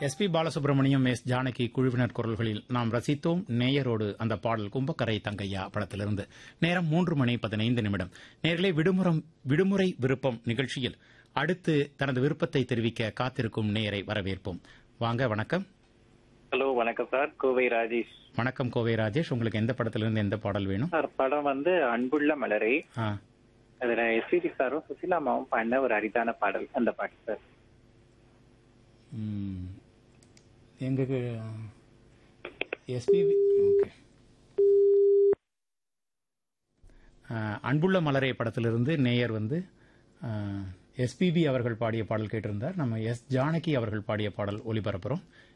S P Balasubramaniam S Janaki குழுவினர் குரல்களில் நாம் ரசித்தோம் நேயரோடு அந்த பாடல் கும்பக்கரை தங்கையா படத்திலிருந்து நேரம் மூன்று மணி பதினைந்து நிமிடம் நேரிலே விடுமுறம் விடுமுறை விருப்பம் நிகழ்ச்சியில் அடுத்து தனது விருப்பத்தை தெரிவிக்க காத்திருக்கும் நேயரை வரவேற்போம் வாங்க வணக்கம் ஹலோ வணக்கம் சார் கோவை ராஜேஷ் வணக்கம் கோவை ராஜேஷ் உங்களுக்கு எந்த படத்திலிருந்து எந்த பாடல் வேணும் சார் படம் வந்து அன்புள்ள மலரே ஆ அதுல எஸ்பிபி சாரும் சுசிலாமாவும் பண்ண ஒரு அரிதான பாடல் அந்த பாட்டு சார் ம், எங்களுக்கு எஸ்பிபி ஓகே ஆ, அன்புள்ள மலரே படத்திலிருந்து நேயர் வந்து எஸ்பிபி அவர்கள் பாடிய பாடல் கேட்டிருந்தார் நம்ம எஸ் ஜானகி அவர்கள் பாடிய பாடல் ஒளிபரப்புறோம்